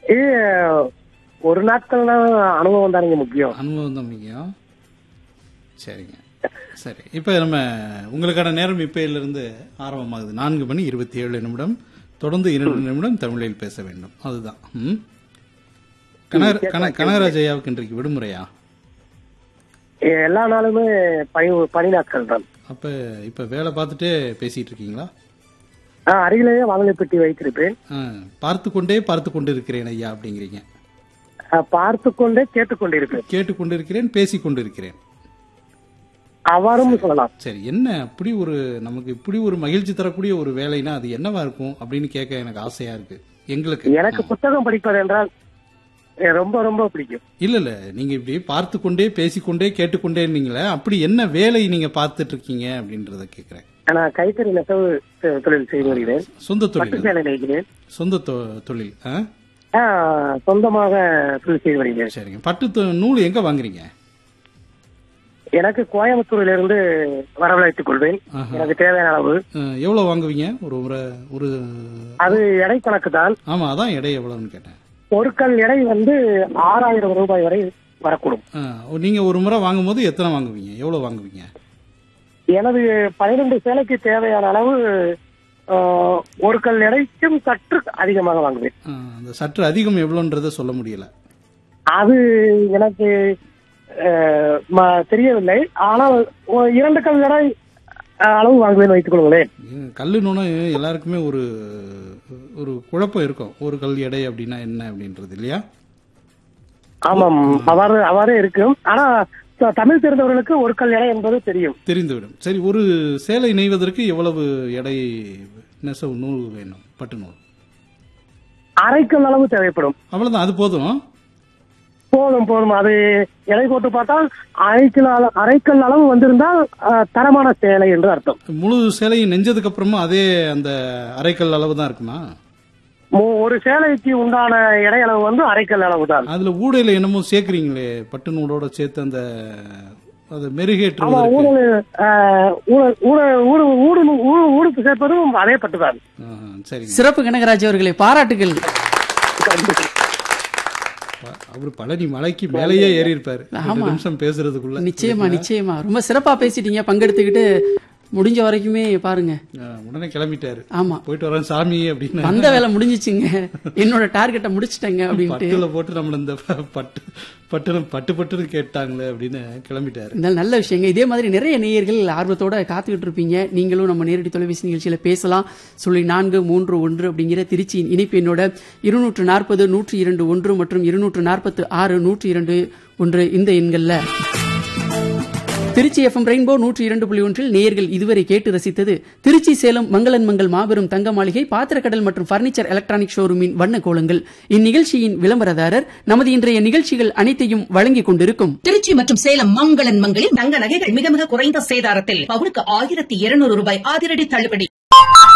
இது ஒரு நாட்கள் தான் அனுபவம் தானுங்க முக்கியம் அனுபவம் தான் முக்கியம் சரிங்க சரி இப்போ நம்ம உங்களுக்கான நேரம் இப்பையிலிருந்து ஆரம்பமாகுது நான்கு மணி இருபத்தி ஏழு நிமிடம் தொடர்ந்து இரண்டு நிமிடம் தமிழில் பேச வேண்டும் அதுதான் ம்? கனக- கன- கனகராஜ் ஐயாவுக்கு இன்றைக்கு விடுமுறையா எல்லா நாளுமே பணி பணி நாட்கள் தான் அப்ப இப்ப வேலை பார்த்துட்டே பேசிட்டு இருக்கீங்களா ஆஹ் அருகிலேயே வாகன பெட்டி வைத்திருப்பேன் ஆ, பார்த்து கொண்டே பார்த்து கொண்டு இருக்கிறேன் ஐயா அப்படிங்கிறீங்க ஆஹ் பார்த்து கொண்டே கேட்டுக்கொண்டிருப்பேன் கேட்டுக் கொண்டிருக்கிறேன் பேசிக் கொண்டிருக்கிறேன் அவ்வாறும் சொல்லலாம் சரி என்ன அப்படி ஒரு நமக்கு இப்படி ஒரு மகிழ்ச்சி தரக்கூடிய ஒரு வேலைனா அது என்னவா இருக்கும் அப்படின்னு கேட்க எனக்கு ஆசையா இருக்கு எங்களுக்கு எனக்கு புத்தகம் படிப்பது என்றால் அஹ் ரொம்ப ரொம்ப பிடிக்கும் இல்ல இல்ல நீங்க இப்படி பார்த்து கொண்டே பேசிக்கொண்டே கேட்டுக்கொண்டே இருந்தீங்களே அப்படி என்ன வேலை நீங்க பார்த்துட்டு இருக்கீங்க அப்படின்றத கேக்குறேன் நான் கைத்தறி நெசவு தொ- தொழில் செய்து வருகிறேன் சொந்த பட்டு தொழில் சேலை நெய்கிறேன் சொந்த தொ- தொழில் ஆ? ஆஹ் சொந்தமாக தொழில் செய்து வருகிறேன் சரிங்க பட்டு தொ- நூல் எங்க வாங்குறீங்க எனக்கு கோயம்புத்தூரில் இருந்து வரவழைத்துக் கொள்வேன் ஆஹா. எனக்கு தேவையான அளவு ஆ, எவ்வளவு வாங்குவீங்க ஒரு ஒரு ஒரு அது எடை கணக்கு தான் ஆமா அதான் எடை எவ்வளவுன்னு கேட்டேன் ஒரு கல் எடை வந்து ஆறாயிரம் ரூபாய் வரை வரக்கூடும் ஆ, நீங்க ஒரு முறை வாங்கும்போது எத்தனை வாங்குவீங்க எவ்வளவு வாங்குவீங்க எனது பனிரெண்டு சேலைக்கு தேவையான அளவு ஆஹ், ஒரு கல் எடைக்கும் சற்று அதிகமாக வாங்குவேன் ஆ, அந்த சற்று அதிகம் எவ்வளோன்றத சொல்ல முடியல அது எனக்கு ஆஹ், ம- தெரியவில்லை ஆனால் ஒரு இரண்டு கல் எடை ஆஹ், அளவு வாங்குவேன் வைத்துக் கொள்ளுங்களேன் கல்லுனோன்னா எல்லாருக்குமே ஒரு ஒரு குழப்பம் இருக்கும் ஒரு கல் எடை அப்படின்னா என்ன அப்படின்றது இல்லையா ஆமாம் அவ்வாறு அவ்வாறே இருக்கும் ஆனா த- தமிழ் தெரிந்தவர்களுக்கு ஒரு கல் எடை என்பது தெரியும் தெரிந்துவிடும் சரி ஒரு சேலை நெய்வதற்கு எவ்வளவு எடை நெசவு நூல் வேணும் பட்டு நூல் அரைக்கல் அளவு தேவைப்படும் அவ்வளவுதான் அது போதும் போதும் போதும் அது எடை போட்டு பார்த்தால் அரைக்கல் அள- அரைக்கல் அளவு வந்திருந்தால் ஆஹ், தரமான சேலை என்று அர்த்தம் முழு சேலையும் நெஞ்சதுக்கு அப்புறமா அதே அந்த அரைக்கல் அளவு தான் இருக்குமா மு- ஒரு சேலைக்கு உண்டான எடை அளவு வந்து அரைக்கல் அளவு தான் அதுல ஊடையில என்னமோ சேர்க்கறீங்களே பட்டு நூலோட சேர்த்து அந்த அது ஆமா மெருகேற்றுவதற்கு ஊழல் ஆஹ், ஊழல் ஊழல் ஊடு ஊடு ஊடு- ஊடுக்கு சேர்ப்பதும் அதே பட்டுதான் ஆ, சரிங்க சிறப்பு கனகராஜ் அவர்களே பாராட்டுகள் அவரு பழனி மலைக்கு மேலேயே ஏறி இருப்பாரு ரெண்டு ஆமா. நிமிஷம் பேசுறதுக்குள்ள நிச்சயமா நிச்சயமா ரொம்ப சிறப்பா பேசிட்டீங்க பங்கெடுத்துக்கிட்டு முடிஞ்ச வரைக்குமே பாருங்க ஆ, உடனே கிளம்பிட்டாரு ஆமா போயிட்டு வரேன் சாமி அப்படின்னு வந்த வேலை முடிஞ்சிச்சுங்க என்னோட டார்கெட்டை முடிச்சிட்டேங்க அப்படின்ட்டு பட்டுல போட்டு நம்மள இந்த ப- பட்டு பட்டு பட்டு பட்டுன்னு கேட்டாங்களே அப்படின்னு கிளம்பிட்டாரு இந்த நல்ல விஷயங்க இதே மாதிரி நிறைய நேயர்கள் ஆர்வத்தோட காத்துக்கிட்டு இருப்பீங்க நீங்களும் நம்ம நேரடி தொலைபேசி நிகழ்ச்சியில பேசலாம் சொல்லி நான்கு மூன்று ஒன்று அப்படிங்கிற திருச்சியின் இணைப்பு என்னோட இருநூற்று நாற்பது நூற்றி இரண்டு ஒன்று மற்றும் இருநூற்று நாற்பத்து ஆறு நூற்றி இரண்டு ஒன்று இந்த எண்கள்ல திருச்சி எஃப்எம் ரெயின்போ நூற்றி இரண்டு புள்ளி ஒன்றில் நேயர்கள் இதுவரை கேட்டு ரசித்தது திருச்சி சேலம் மங்களன் மங்கள் மாபெரும் தங்க மாளிகை பாத்திரக்கடல் மற்றும் பர்னிச்சர் எலக்ட்ரானிக் ஷோரூமின் வண்ண கோலங்கள் இந்நிகழ்ச்சியின் விளம்பரதாரர் நமது இன்றைய நிகழ்ச்சிகள் அனைத்தையும் வழங்கிக் கொண்டிருக்கும் திருச்சி மற்றும் சேலம் மங்களன் மங்களில் தங்க நகைகள் மிக மிக குறைந்த சேதாரத்தில் பவுனுக்கு ஆயிரத்தி இருநூறு ரூபாய் அதிரடி தள்ளுபடி